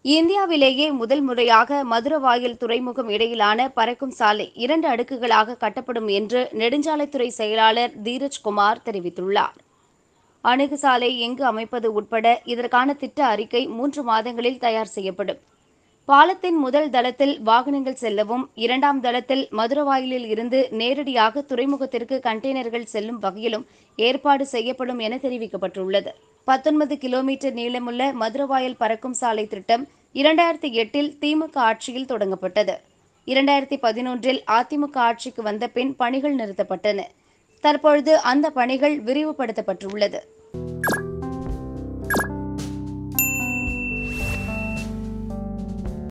இந்தியாவிலேயே முதல் முறையாக மதுரவாயல் துறைமுகம் இடையிலான பறக்கும் சாலை இரண்டு அடுக்குகளாக கட்டப்படும் என்று நெடுஞ்சாலைத்துறை செயலாளர் தீரஜ் குமார் தெரிவித்துள்ளார் அணுகு சாலை எங்கு அமைப்பது உட்பட இதற்கான திட்ட அறிக்கை மூன்று மாதங்களில் தயார் செய்யப்படும் பாலத்தின் முதல் தளத்தில் வாகனங்கள் செல்லவும் இரண்டாம் தளத்தில் மதுரவாயிலில் இருந்து நேரடியாக துறைமுகத்திற்கு கண்டெய்னர்கள் செல்லும் வகையிலும் ஏற்பாடு செய்யப்படும் என தெரிவிக்கப்பட்டுள்ளது பத்தொன்பது கிலோமீட்டர் நீளமுள்ள மதுரவாயல் பறக்கும் சாலை திட்டம் இரண்டாயிரத்தி எட்டில் திமுக ஆட்சியில் தொடங்கப்பட்டது இரண்டாயிரத்தி பதினொன்றில் அதிமுக ஆட்சிக்கு வந்த பின் பணிகள் நிறுத்தப்பட்டன தற்பொழுது அந்த பணிகள் விரிவுபடுத்தப்பட்டுள்ளது